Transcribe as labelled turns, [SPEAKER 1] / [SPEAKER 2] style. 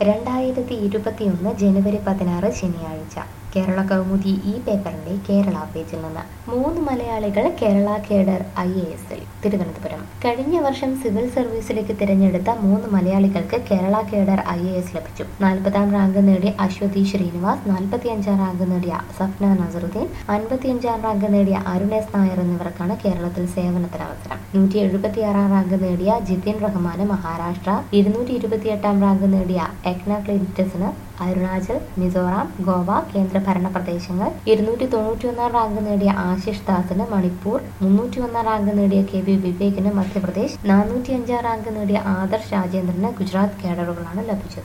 [SPEAKER 1] രണ്ടായിരത്തി ഇരുപത്തിയൊന്ന് ജനുവരി പതിനാറ് ശനിയാഴ്ച കേരള കൗമുദി ഈ പേപ്പറിന്റെ കേരള പേജിൽ നിന്ന് മൂന്ന് മലയാളികൾ കേരള കേഡർ ഐ എ എസിൽ തിരുവനന്തപുരം കഴിഞ്ഞ വർഷം സിവിൽ സർവീസിലേക്ക് തിരഞ്ഞെടുത്ത മൂന്ന് മലയാളികൾക്ക് Kerala cadre I A S ലഭിച്ചു നാൽപ്പതാം റാങ്ക് നേടിയ അശ്വതി ശ്രീനിവാസ് നാൽപ്പത്തിയഞ്ചാം റാങ്ക് നേടിയ സഫ്ന നസറുദ്ദീൻ അൻപത്തിയഞ്ചാം റാങ്ക് നേടിയ അരുണേസ് നായർ എന്നിവർക്കാണ് കേരളത്തിൽ സേവനത്തിന് അവസരം നൂറ്റി എഴുപത്തിയാറാം റാങ്ക് നേടിയ ജിതിൻ റഹ്മാന് മഹാരാഷ്ട്ര ഇരുന്നൂറ്റി ഇരുപത്തിയെട്ടാം റാങ്ക് നേടിയ എക്ന ക്ലിന്റസിന് അരുണാചൽ മിസോറാം ഗോവ കേന്ദ്രഭരണ പ്രദേശങ്ങൾ ഇരുന്നൂറ്റി തൊണ്ണൂറ്റിയൊന്നാം റാങ്ക് നേടിയ ആശിഷ് ദാസിന് മണിപ്പൂർ മുന്നൂറ്റി ഒന്നാം റാങ്ക് നേടിയ കെ വി വിവേകിന് മധ്യപ്രദേശ് നാനൂറ്റി അഞ്ചാം റാങ്ക് നേടിയ ആദർശ് രാജേന്ദ്രന് ഗുജറാത്ത് കേഡറുകളാണ് ലഭിച്ചത്